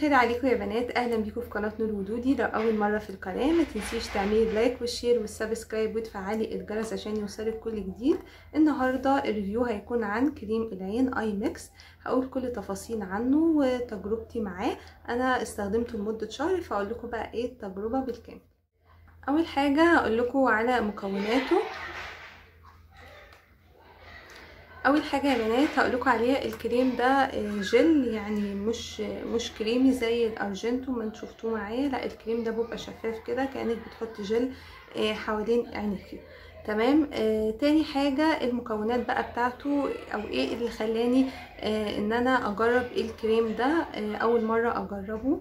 الخير عليكم يا بنات اهلا بيكم في قناه نور ودودي لو اول مره في القناه ما تنسيش تعملي اللايك والشير والسبسكرايب وتفعلي الجرس عشان يوصلك كل جديد النهارده الريفيو هيكون عن كريم العين اي ميكس هقول كل تفاصيل عنه وتجربتي معاه انا استخدمته لمده شهر فاقول لكم بقى ايه التجربه بالكامل اول حاجه هقول لكم على مكوناته اول حاجه يا بنات هقول لكم عليها الكريم ده جل يعني مش مش كريمي زي الارجنتو ما انتوا شفتوه معايا لا الكريم ده بيبقى شفاف كده كانك بتحطي جل حوالين عينيكي تمام آه تاني حاجة المكونات بقى بتاعته او ايه اللي خلاني آه ان انا اجرب الكريم ده آه اول مرة اجربه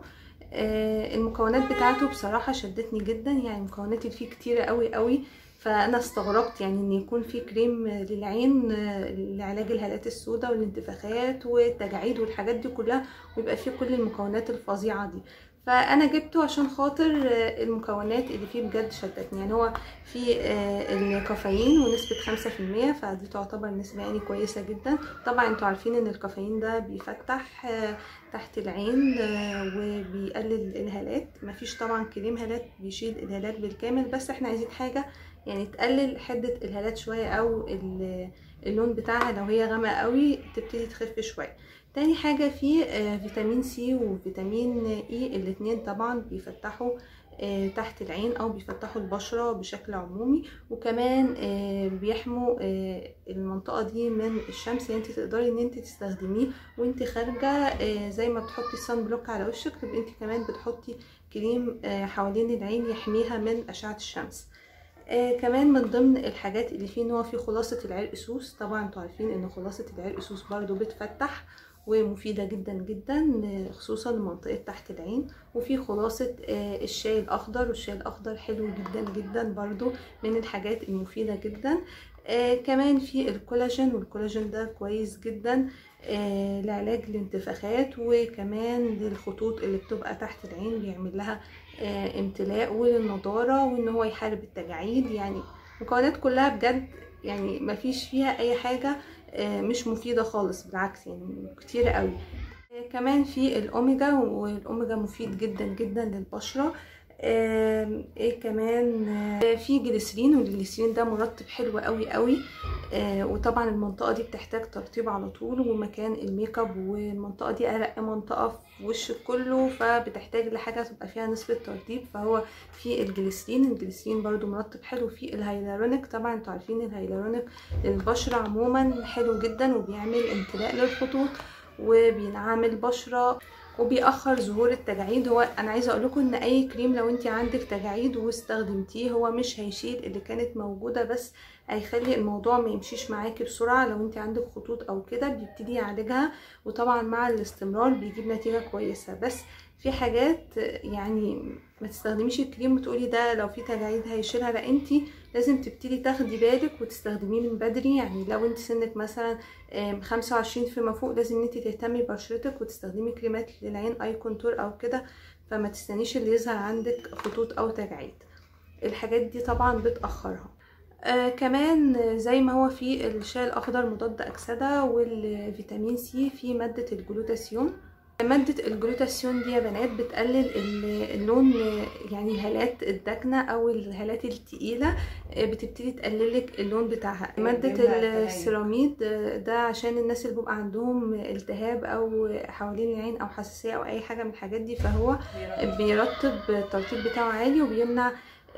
آه المكونات بتاعته بصراحة شدتني جدا يعني المكونات اللي فيه كتيرة قوي قوي فانا استغربت يعني ان يكون في كريم للعين لعلاج الهالات السوداء والانتفاخات والتجاعيد والحاجات دي كلها ويبقى فيه كل المكونات الفظيعه دي فانا جبته عشان خاطر المكونات اللي فيه بجد شدتني يعني هو فيه الكافيين ونسبه 5% فدي تعتبر نسبه يعني كويسه جدا طبعا انتوا عارفين ان الكافيين ده بيفتح تحت العين وبيقلل الهالات مفيش طبعا كريم هالات بيشيل الهالات بالكامل بس احنا عايزين حاجه يعني تقلل حدة الهالات شوية او اللون بتاعها لو هي غامقة قوي تبتدي تخف شوية تاني حاجة فيه فيتامين سي وفيتامين اي الاتنين طبعا بيفتحوا تحت العين او بيفتحوا البشرة بشكل عمومي وكمان بيحموا المنطقة دي من الشمس يعني انت تقدري ان انت تستخدميه وانت خارجة زي ما بتحطي الصن بلوك على وشك تبقى انت كمان بتحطي كريم حوالين العين يحميها من اشعة الشمس آه كمان من ضمن الحاجات اللي فيه ان هو فيه خلاصة العرق سوس طبعا انتوا عارفين ان خلاصة العرق سوس برضو بتفتح ومفيدة جدا جدا خصوصا لمنطقة تحت العين وفي خلاصة آه الشاي الاخضر والشاي الاخضر حلو جدا جدا برضو من الحاجات المفيدة جدا آه كمان في الكولاجين والكولاجين ده كويس جدا آه لعلاج الانتفاخات وكمان للخطوط اللي بتبقى تحت العين بيعمل لها آه امتلاء وللنضارة وان هو يحارب التجاعيد يعني مكونات كلها بجد يعني مفيش فيها اي حاجة آه مش مفيدة خالص بالعكس يعني كتير قوي آه كمان في الاوميجا والاوميجا مفيد جدا جدا للبشرة آه ايه كمان آه في جليسرين والجليسرين ده مرطب حلو قوي قوي آه وطبعا المنطقه دي بتحتاج ترطيب على طول ومكان الميك اب والمنطقه دي ارق منطقه في وشك كله فبتحتاج لحاجه تبقى فيها نسبه ترطيب فهو في الجليسرين الجليسرين برده مرطب حلو في الهيلورونيك طبعا انتوا عارفين الهيلورونيك للبشره عموما حلو جدا وبيعمل امتلاء للخطوط وبينعم البشره وبيأخر ظهور التجاعيد هو انا عايزه اقول لكم ان اي كريم لو انت عندك تجاعيد واستخدمتيه هو مش هيشيل اللي كانت موجوده بس هيخلي الموضوع ما يمشيش معاكي بسرعه لو انت عندك خطوط او كده بيبتدي يعالجها وطبعا مع الاستمرار بيجيب نتيجه كويسه بس في حاجات يعني ما تستخدميش الكريم وتقولي ده لو في تجاعيد هيشيلها لا انت لازم تبتدي تاخدي بالك وتستخدميه من بدري يعني لو انت سنك مثلا خمسة وعشرين فيما فوق لازم انت تهتمي ببشرتك وتستخدمي كريمات للعين اي كونتور او كده فما تستنيش اللي يظهر عندك خطوط او تجاعيد الحاجات دي طبعا بتأخرها آه كمان زي ما هو في الشاي الاخضر مضاد اكسده والفيتامين سي في ماده الجلوتاسيون مادة الجلوتاسيون دي يا بنات بتقلل اللون يعني الهالات الداكنة او الهالات التقيلة بتبتدي تقللك اللون بتاعها مادة السيراميد ده عشان الناس اللي بيبقى عندهم التهاب او حوالين العين او حساسية او اي حاجة من الحاجات دي فهو بيرطب الترطيب بتاعه عالي وبيمنع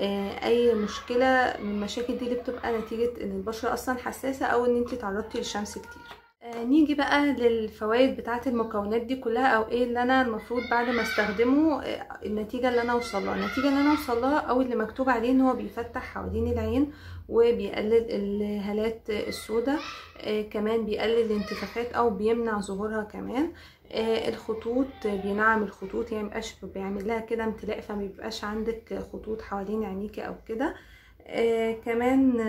اي مشكلة من المشاكل دي اللي بتبقى نتيجة ان البشرة اصلا حساسة او ان انت تعرضتي للشمس كتير نيجي بقى للفوائد بتاعه المكونات دي كلها او ايه اللي انا المفروض بعد ما استخدمه النتيجه اللي انا اوصل لها النتيجه اللي انا اوصل لها او اللي مكتوب عليه ان هو بيفتح حوالين العين وبيقلل الهالات السوداء كمان بيقلل الانتفاخات او بيمنع ظهورها كمان الخطوط بينعم الخطوط يعني مبقاش بيعمل لها كده امتلاء فما بيبقاش عندك خطوط حوالين عينيكي او كده كمان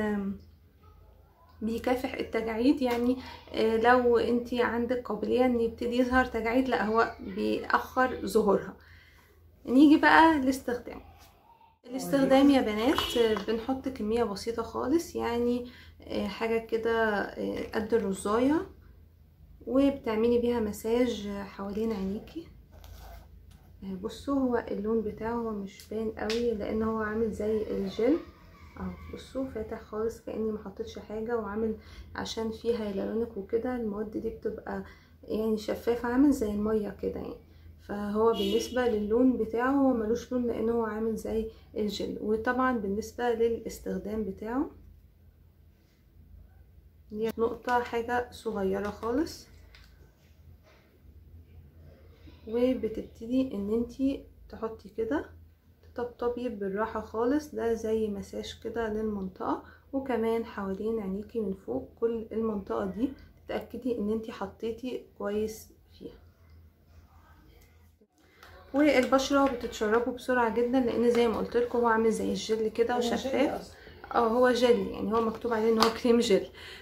بيكافح التجاعيد يعني لو انت عندك قابلية ان يبتدي يظهر تجاعيد لا هو بيأخر ظهورها نيجي بقى لاستخدامه الاستخدام يا بنات بنحط كمية بسيطة خالص يعني حاجة كده قد الرزاية وبتعملي بيها مساج حوالين عينيكي بصوا هو اللون بتاعه هو مش باين قوي لان هو عامل زي الجل اهو بصوا فاتح خالص كاني ما حطيتش حاجه وعامل عشان فيه هيلورونيك وكده المواد دي بتبقى يعني شفافه عامل زي الميه كده يعني فهو بالنسبه للون بتاعه هو ملوش لون لان هو عامل زي الجل وطبعا بالنسبه للاستخدام بتاعه دي نقطه حاجه صغيره خالص وبتبتدي ان انتي تحطي كده تطبطبي بالراحة خالص ده زي مساج كده للمنطقة وكمان حوالين عينيكي من فوق كل المنطقة دي تتأكدي ان انتي حطيتي كويس فيها والبشرة بتتشربه بسرعة جدا لان زي ما قلت لكم هو عامل زي الجل كده وشفاف اه هو جل يعني هو مكتوب عليه ان هو كريم جل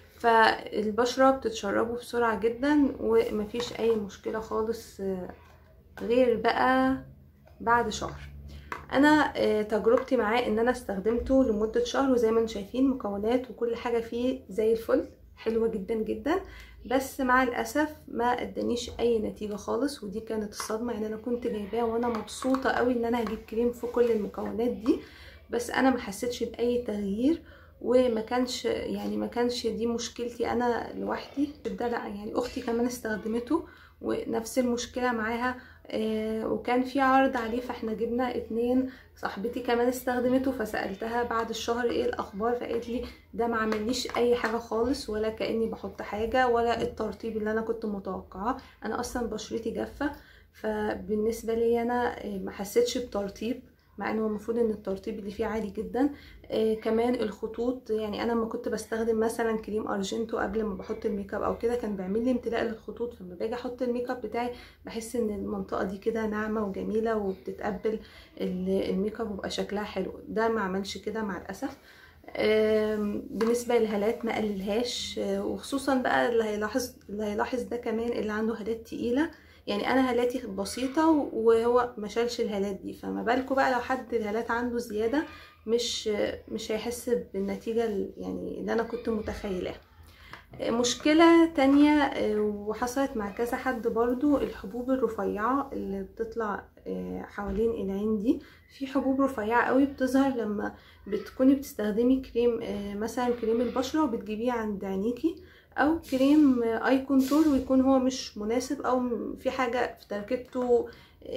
فالبشرة بتتشربه بسرعة جدا ومفيش اي مشكلة خالص غير بقى بعد شهر انا تجربتي معاه ان انا استخدمته لمده شهر وزي ما انتم شايفين مكونات وكل حاجه فيه زي الفل حلوه جدا جدا بس مع الاسف ما ادانيش اي نتيجه خالص ودي كانت الصدمه يعني انا كنت جايباه وانا مبسوطه قوي ان انا هجيب كريم في كل المكونات دي بس انا ما حسيتش باي تغيير وما كانش يعني ما كانش دي مشكلتي انا لوحدي ده لا يعني اختي كمان استخدمته ونفس المشكله معاها آه وكان في عرض عليه فاحنا جبنا اتنين صاحبتي كمان استخدمته فسالتها بعد الشهر ايه الاخبار فقالت لي ده ما عمليش اي حاجه خالص ولا كاني بحط حاجه ولا الترطيب اللي انا كنت متوقعاه انا اصلا بشرتي جافه فبالنسبه لي انا ما حسيتش بترطيب مع انه المفروض ان الترطيب اللي فيه عالي جدا آه كمان الخطوط يعني انا لما كنت بستخدم مثلا كريم ارجنتو قبل ما بحط الميك اب او كده كان بيعمل لي امتلاء للخطوط فلما باجي احط الميك اب بتاعي بحس ان المنطقه دي كده ناعمه وجميله وبتتقبل الميك اب وبقى شكلها حلو ده ما عملش كده مع الاسف آه بالنسبه للهالات ما قللهاش آه وخصوصا بقى اللي هيلاحظ اللي هيلاحظ ده كمان اللي عنده هالات تقيله يعني انا هالاتي بسيطه وهو ما شالش الهالات دي فما بالكم بقى لو حد الهالات عنده زياده مش مش هيحس بالنتيجه يعني اللي انا كنت متخيلاها مشكلة تانية وحصلت مع كذا حد برضو الحبوب الرفيعة اللي بتطلع حوالين العين دي في حبوب رفيعة قوي بتظهر لما بتكوني بتستخدمي كريم مثلا كريم البشرة وبتجيبيه عند عينيكي او كريم اي كونتور ويكون هو مش مناسب او في حاجه في تركيبته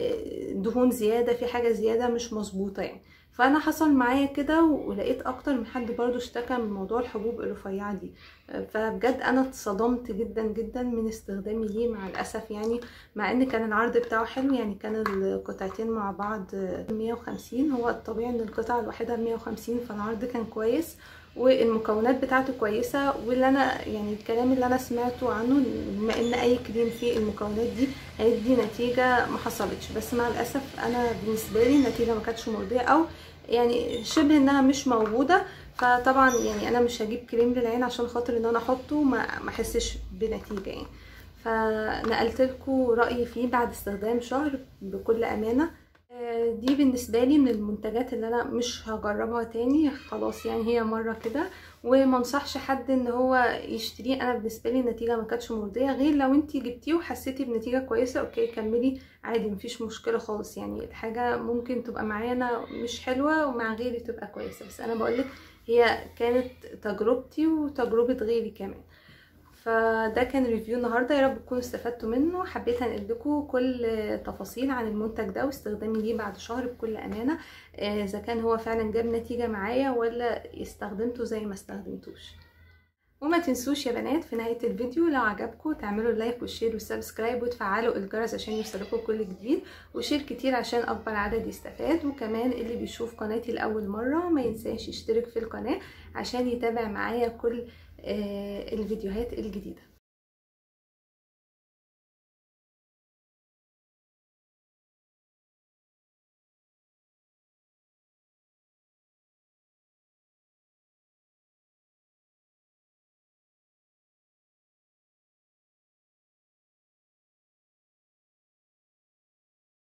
دهون زياده في حاجه زياده مش مظبوطه يعني فانا حصل معايا كده ولقيت اكتر من حد برضو اشتكى من موضوع الحبوب الرفيعه دي فبجد انا اتصدمت جدا جدا من استخدامي ليه مع الاسف يعني مع ان كان العرض بتاعه حلو يعني كان القطعتين مع بعض 150 هو الطبيعي ان القطعه الواحده 150 فالعرض كان كويس والمكونات بتاعته كويسة واللي انا يعني الكلام اللي انا سمعته عنه بما ان اي كريم فيه المكونات دي هيدي نتيجة ما حصلتش بس مع الاسف انا بالنسبة لي النتيجة ما كانتش مرضية او يعني شبه انها مش موجودة فطبعا يعني انا مش هجيب كريم للعين عشان خاطر ان انا احطه ما احسش بنتيجة يعني فنقلت لكم رأيي فيه بعد استخدام شهر بكل امانة دي بالنسبة لي من المنتجات اللي انا مش هجربها تاني خلاص يعني هي مرة كده وما انصحش حد ان هو يشتريه انا بالنسبة لي النتيجة ما كانتش مرضية غير لو انتي جبتيه وحسيتي بنتيجة كويسة اوكي كملي عادي مفيش مشكلة خالص يعني الحاجة ممكن تبقى معانا مش حلوة ومع غيري تبقى كويسة بس انا بقولك هي كانت تجربتي وتجربة غيري كمان فده كان ريفيو النهارده يا رب تكونوا استفدتوا منه حبيت انقل لكم كل تفاصيل عن المنتج ده واستخدامي ليه بعد شهر بكل امانه اذا كان هو فعلا جاب نتيجه معايا ولا استخدمته زي ما استخدمتوش وما تنسوش يا بنات في نهايه الفيديو لو عجبكم تعملوا لايك والشير والسبسكرايب وتفعلوا الجرس عشان يوصلكم كل جديد وشير كتير عشان اكبر عدد يستفاد وكمان اللي بيشوف قناتي لاول مره ما ينساش يشترك في القناه عشان يتابع معايا كل الفيديوهات الجديده